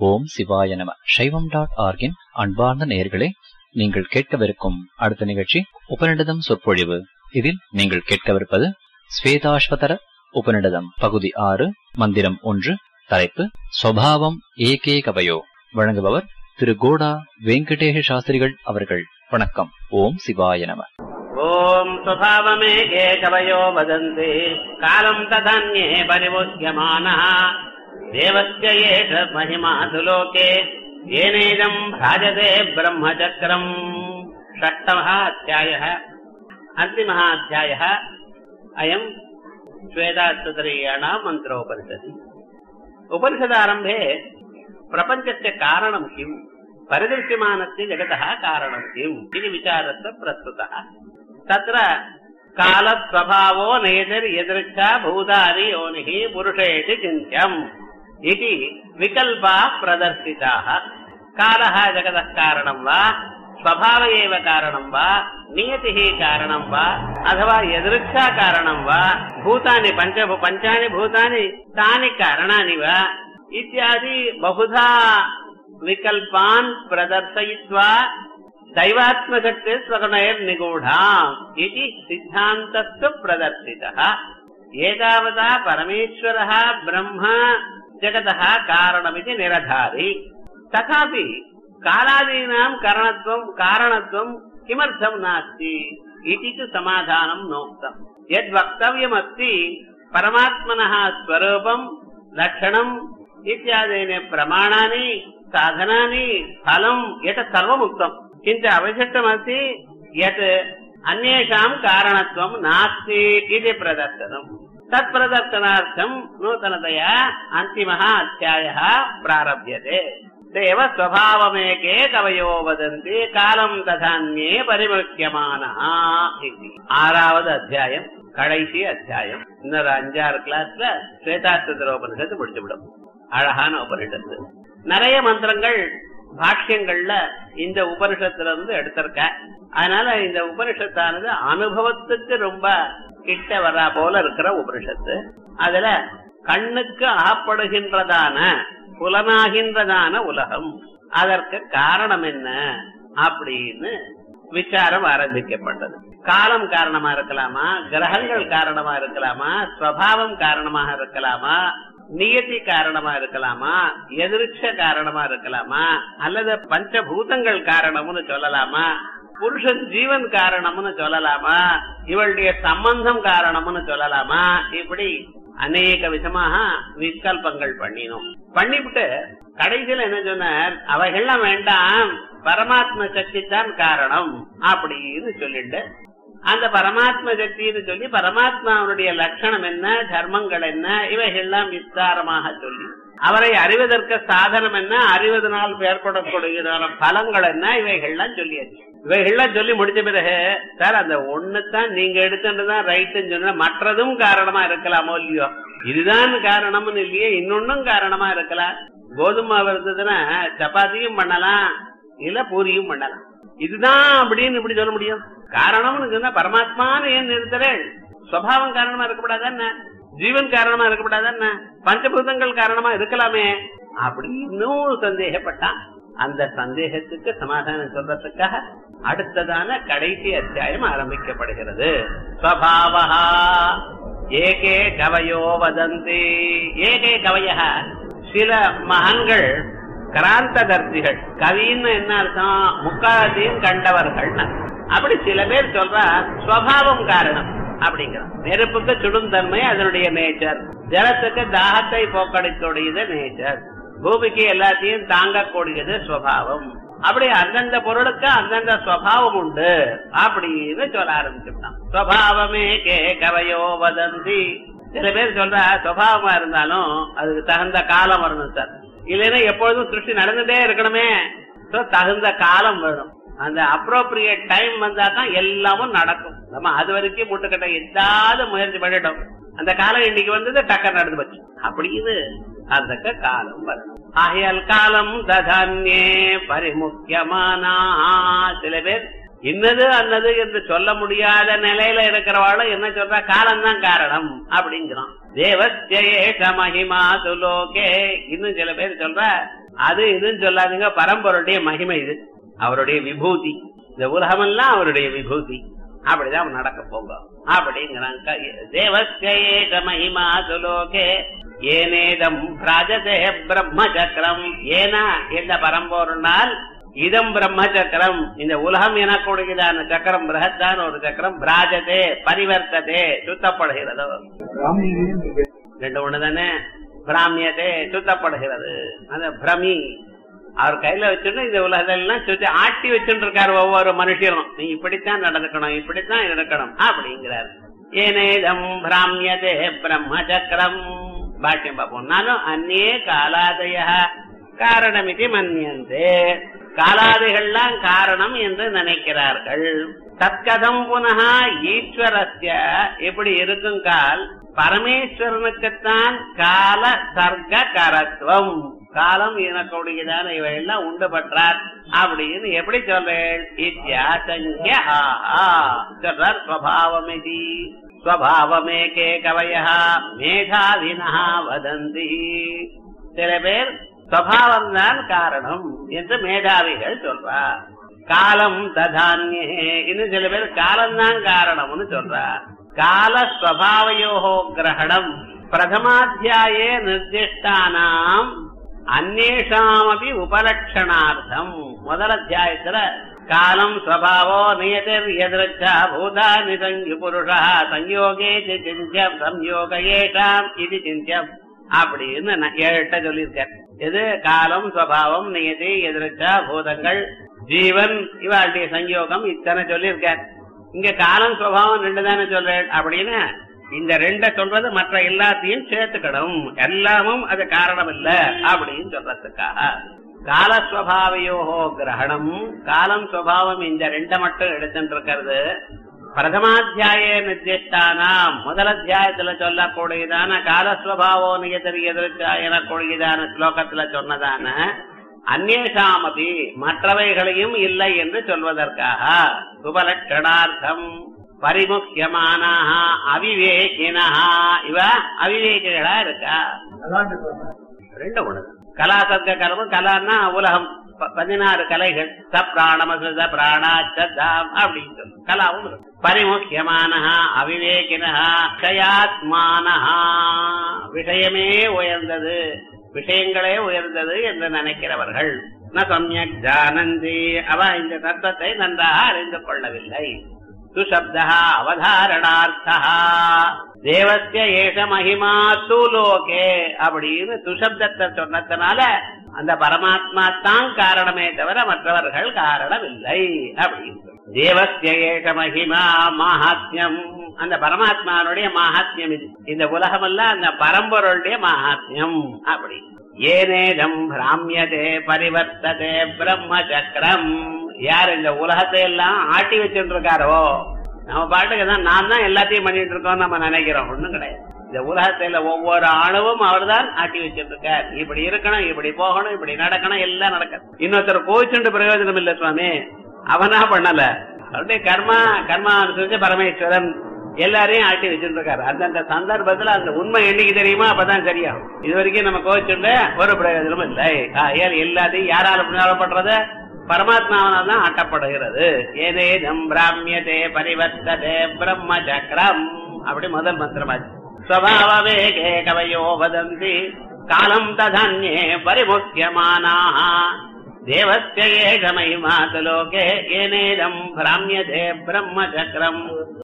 ஓம் சிவாய நம சைவம் டாட் ஆர்கின் அன்பார்ந்த நேயர்களே நீங்கள் கேட்கவிருக்கும் அடுத்த நிகழ்ச்சி உபநிடதம் சொற்பொழிவு இதில் நீங்கள் கேட்கவிருப்பது ஸ்வேதாஸ்வதர உபநிடதம் பகுதி ஆறு மந்திரம் ஒன்று தலைப்பு ஸ்வபாவம் ஏகே கவயோ வழங்குபவர் திரு கோடா வெங்கடேஷ சாஸ்திரிகள் அவர்கள் வணக்கம் ஓம் சிவாய நம ॐ स्वभावमेके कवयो वदन्ति कालम् तदन्ये परिमुह्यमानः देवस्य एष महिमासु लोके येनेदम् भ्राजते ब्रह्मचक्रम् षष्टमः अध्यायः अन्तिमः अध्यायः अयम् श्वेतास्तुतरीयाणाम् मन्त्रोपनिषदि उपनिषदारम्भे प्रपञ्चस्य कारणम् किम् परिदृश्यमानस्य जगतः कारणम् किम् इति विचारस्य प्रस्तुतः तत्र कालस्वभावो नेतिर्यदृच्छा भूतानि योनिः पुरुषेति चिन्त्यम् इति विकल्पाः प्रदर्शिताः कालः जगतः कारणम् वा स्वभाव एव कारणम् वा नियतिः कारणम् वा अथवा यदृच्छा कारणम् वा भूतानि पञ्च पञ्चानि भूतानि तानि कारणानि वा इत्यादि बहुधा विकल्पान् प्रदर्शयित्वा दैवात्मशक्ति स्वगुणैर्निगूढाम् इति सिद्धान्तस्तु प्रदर्शितः एतावता परमेश्वरः ब्रह्म जगतः कारणमिति निरधारि तथापि कालादीनाम् करणत्वम् कारणत्वम् किमर्थम् नास्ति इति तु समाधानम् नोक्तम् यद्वक्तव्यमस्ति परमात्मनः स्वरूपम् लक्षणम् इत्यादीनि प्रमाणानि साधनानि फलम् एतत् सर्वम् उक्तम् किञ्च अवशिष्टमस्ति यत् अन्येषाम् कारणत्वम् नास्ति इति प्रदर्शनम् तत्प्रदर्शनार्थम् नूतनतया अन्तिमः अध्यायः प्रारभ्यते तेव स्वभावमेके कवयो वदन्ति कालम् तथान्ये परिमुख्यमानः इति ஆறாவது அத்தியாயம் கடைசி அத்தியாயம் இன்னொரு அஞ்சாறு கிளாஸ்ல ஸ்வேதாஸ்திர உபனிஷத்து முடிச்சுவிடும் அழகான உபனிஷத்து நிறைய மந்திரங்கள் பாஷ்யங்கள்ல இந்த உபனிஷத்துல இருந்து எடுத்திருக்க அதனால இந்த உபனிஷத்தானது அனுபவத்துக்கு ரொம்ப கிட்ட வரா போல இருக்கிற உபனிஷத்து அதுல கண்ணுக்கு ஆப்படுகின்றதான புலனாகின்றதான உலகம் அதற்கு காரணம் என்ன அப்படின்னு விசாரம் ஆரம்பிக்கப்பட்டது காலம் காரணமா இருக்கலாமா கிரகங்கள் காரணமா இருக்கலாமா ஸ்வபாவம் காரணமாக இருக்கலாமா நியதி காரணமா இருக்கலாமா எதிர்ச்ச காரணமா இருக்கலாமா அல்லது பஞ்சபூதங்கள் காரணம்னு சொல்லலாமா புருஷன் ஜீவன் காரணம்னு சொல்லலாமா இவளுடைய சம்பந்தம் காரணம்னு சொல்லலாமா இப்படி அநேக விதமாக விகல்பங்கள் பண்ணினோம் பண்ணிவிட்டு கடைசியில என்ன சொன்னார் அவைகள்லாம் வேண்டாம் பரமாத்ம சக்தி தான் காரணம் அப்படின்னு சொல்லிட்டு அந்த பரமாத்ம சக்தின்னு சொல்லி பரமாத்மாவுடைய லட்சணம் என்ன தர்மங்கள் என்ன இவைகள்லாம் விஸ்தாரமாக சொல்லி அவரை அறிவதற்கு சாதனம் என்ன அறிவதனால் ஏற்படக்கூடிய பலங்கள் என்ன இவைகள்லாம் சொல்லியாச்சு இவைகள்லாம் சொல்லி முடிச்ச பிறகு சார் அந்த ஒண்ணுதான் நீங்க எடுத்துட்டுதான் ரைட்டுன்னு சொன்ன மற்றதும் காரணமா இருக்கலாமோ இல்லையோ இதுதான் காரணம்னு இல்லையே இன்னொன்னும் காரணமா இருக்கலாம் கோதுமை இருந்ததுன்னா சப்பாத்தியும் பண்ணலாம் இல்ல பூரியும் பண்ணலாம் இதுதான் அப்படின்னு இப்படி சொல்ல முடியும் காரணம்னு சொன்னா பரமாத்மான்னு ஏன் நிறுத்துறேன் சுவாவம் காரணமா இருக்கக்கூடாது என்ன ஜீவன் காரணமா இருக்கக்கூடாது என்ன பஞ்சபூதங்கள் காரணமா இருக்கலாமே அப்படின்னு சந்தேகப்பட்டான் அந்த சந்தேகத்துக்கு சமாதானம் சொல்றதுக்காக அடுத்ததான கடைசி அத்தியாயம் ஆரம்பிக்கப்படுகிறது ஸ்வபாவா ஏகே கவயோ வதந்தி ஏகே கவய சில மகான்கள் கிராந்தகர்த்திகள் கவின்னு என்ன அர்த்தம் முக்காலத்தையும் கண்டவர்கள் அப்படி சில பேர் சொல்றா ஸ்வபாவம் காரணம் அப்படிங்கிறோம் நெருப்புக்கு சுடுந்தன்மை அதனுடைய நேச்சர் ஜலத்துக்கு தாகத்தை போக்கடிக்கூடியது நேச்சர் பூமிக்கு எல்லாத்தையும் தாங்கக்கூடியது ஸ்வபாவம் அப்படி அந்தந்த பொருளுக்கு அந்தந்த ஸ்வபாவம் உண்டு அப்படின்னு சொல்ல ஆரம்பிச்சுட்டான் ஸ்வபாவமே கே கவையோ வதந்தி சில பேர் சொல்ற சுவாவமா இருந்தாலும் அதுக்கு தகுந்த காலம் வரணும் சார் இல்லைன்னா எப்பொழுதும் சிருஷ்டி நடந்துட்டே இருக்கணுமே தகுந்த காலம் வேணும் அந்த அப்ரோப்ரியேட் டைம் வந்தா தான் எல்லாமும் நடக்கும் நம்ம அது வரைக்கும் முட்டுக்கட்ட எதாவது முயற்சி பண்ணிட்டோம் அந்த காலம் இன்னைக்கு வந்தது டக்கர் நடந்து போச்சு அப்படின்னு அந்த காலம் வரணும் ஆகையால் காலம் ததான்யே பரிமுக்கியமானா சில பேர் இன்னது அன்னது என்று சொல்ல முடியாத நிலையில இருக்கிறவாளும் என்ன சொல்றா காலம்தான் காரணம் அப்படிங்கிறான் தேவஸ்யேஷ மகிமா சுலோகே இன்னும் சில பேர் சொல்ற அது இதுன்னு சொல்லாதீங்க பரம்பொருடைய மகிமை இது அவருடைய விபூதி இந்த உலகமெல்லாம் அவருடைய விபூதி அப்படிதான் நடக்க போங்க அப்படிங்கிறாங்க தேவஸ்யேஷ மகிமா சுலோகே ஏனேதம் ராஜதே பிரம்ம சக்கரம் ஏனா இந்த பரம்பொருளால் இதம் பிரம்ம சக்கரம் இந்த உலகம் எனக்கூடியதான சக்கரம் பிரகத்தான ஒரு சக்கரம் பிராஜதே பரிவர்த்ததே சுத்தப்படுகிறதோ ரெண்டு ஒண்ணு தானே பிராமியதே சுத்தப்படுகிறது அந்த பிரமி அவர் கையில வச்சுட்டு இந்த உலகத்தெல்லாம் சுத்தி ஆட்டி வச்சுட்டு இருக்காரு ஒவ்வொரு மனுஷரும் நீ இப்படித்தான் நடக்கணும் இப்படித்தான் இருக்கணும் அப்படிங்கிறார் ஏனேதம் பிராமியதே பிரம்ம சக்கரம் பாஷ்யம் பார்ப்போம் நானும் அந்நே காலாதய காரணமிதி மன்னியந்தே காலாதிகள்லாம் காரணம் என்று நினைக்கிறார்கள் தற்கதம் புனக ஈஸ்வரஸ்ய எப்படி இருக்கும் கால் பரமேஸ்வரனுக்குத்தான் கால சர்க்க கரத்துவம் காலம் எனக்கூடியதான இவையெல்லாம் உண்டு பற்றார் அப்படின்னு எப்படி சொல்றேன் இத்தியாசங்கிய ஆஹா சொல்றார் ஸ்வபாவமிதி ஸ்வபாவமேகே கவய மேதாவினா வதந்தி சில பேர் சுவாவம் தான் காரணம் என்று மேதாவிகள் சொல்றார் காலம் ததான்யே இன்னும் சில பேர் காலம்தான் காரணம்னு சொல்றார் கால ஸ்வபாவயோகோ கிரகணம் பிரதமாத்தியாயே நிர்திஷ்டானாம் அந்நேஷாமபி உபலட்சணார்த்தம் முதல் அத்தியாயத்துல காலம் ஸ்வபாவோ நியதிர் எதிர்ச்சா பூதானி சங்கி புருஷா சம்யோகே சிந்தியம் சம்யோக ஏஷாம் இது சிந்தியம் அப்படின்னு நான் ஏழட்ட சொல்லியிருக்கேன் எது காலம் ஸ்வபாவம் நியதி எதிர்ச்சா பூதங்கள் ஜீவன் இவாளுடைய சங்கயோகம் இத்தனை சொல்லியிருக்கார் இங்க காலம் சுவாவம் ரெண்டு தானே சொல்றேன் அப்படின்னு இந்த ரெண்ட சொல்றது மற்ற எல்லாத்தையும் சேர்த்துக்கணும் எல்லாமும் அது காரணம் இல்ல அப்படின்னு சொல்றதுக்காக காலஸ்வபாவையோகோ கிரகணம் காலம் சுவாவம் இந்த ரெண்ட மட்டும் எடுத்துட்டு இருக்கிறது பிரதமாத்தியாய நிர்திஷ்டானாம் முதல் அத்தியாயத்துல சொல்லக்கூடியதான காலஸ்வபாவோ நியதரி எதிர்ச்சா எனக்கூடியதான ஸ்லோகத்துல சொன்னதான அந்நேஷாமபி மற்றவைகளையும் இல்லை என்று சொல்வதற்காக உபலட்சணார்த்தம் பரிமுக்கியமானாக அவிவேகினா இவ அவிவேகிகளா இருக்கா ரெண்டு ஒண்ணு கலா சர்க்க கர்மம் கலான்னா உலகம் ப- பதினாறு கலைகள் ச பிராணமசுத பிராணாச்சதாம் அப்படின்னு சொல்லு கலாவும் இருக்கு பரிமுக்கியமானஹா அவிவேகினஹா க்ஷயாத்மானஹா விஷயமே உயர்ந்தது விஷயங்களே உயர்ந்தது என்று நினைக்கிறவர்கள் ந சமயக் ஜானந்தி அவ இந்த தத்துவத்தை நன்றாக அறிந்து கொள்ளவில்லை சுசப்தா அவதாரணார்த்தா தேவஸ்ய ஏஷ மகிமா தூ லோகே அப்படின்னு சுசப்தத்தை சொன்னதுனால அந்த பரமாத்மா தான் காரணமே தவிர மற்றவர்கள் காரணம் இல்லை அப்படின்னு தேவஸ்ய ஏஷ மகிமா மகாத்மியம் அந்த பரமாத்மானுடைய மகாத்மியம் இது இந்த உலகமெல்லாம் அந்த பரம்பொருளுடைய மகாத்மியம் அப்படி ஏனேதம் பிராமியதே பரிவர்த்ததே பிரம்ம சக்கரம் யார் இந்த உலகத்தை எல்லாம் ஆட்டி வச்சுட்டு இருக்காரோ நம்ம பாட்டுக்கு தான் நான் தான் எல்லாத்தையும் பண்ணிட்டு இருக்கோம் நம்ம நினைக்கிறோம் ஒண்ணும் கிடையாது இந்த உலகத்துல ஒவ்வொரு அணுவும் அவர்தான் ஆட்டி வச்சிட்டு இருக்கார் இப்படி இருக்கணும் இப்படி போகணும் இப்படி நடக்கணும் எல்லாம் நடக்குது இன்னொருத்தர் கோச்சுண்டு பிரயோஜனம் இல்ல சுவாமி அவனா பண்ணல அவருடைய கர்மா கர்மா அனுசரிச்சு பரமேஸ்வரன் எல்லாரையும் ஆட்டி வச்சுட்டு இருக்காரு அந்தந்த சந்தர்ப்பத்துல அந்த உண்மை என்னைக்கு தெரியுமா அப்பதான் சரியாகும் இது வரைக்கும் நம்ம கோச்சுண்டு ஒரு பிரயோஜனமும் இல்லை ஆகையால் எல்லாத்தையும் யாரால பின்னால பண்றது பரமாத்மாவனால் தான் ஆட்டப்படுகிறது ஏதேதம் பிராமியதே பரிவர்த்ததே பிரம்ம சக்கரம் அப்படி முதல் மந்திரமாச்சு ஸ்வபாவவேகே கவயோ வதந்தி காலம் ததன்யே பரிமுக்கியமானாः தேவஸ்ய ஏஷ மகிமாத்து லோகே ஏனேதம் பிராமியதே பிரம்ம சக்கரம்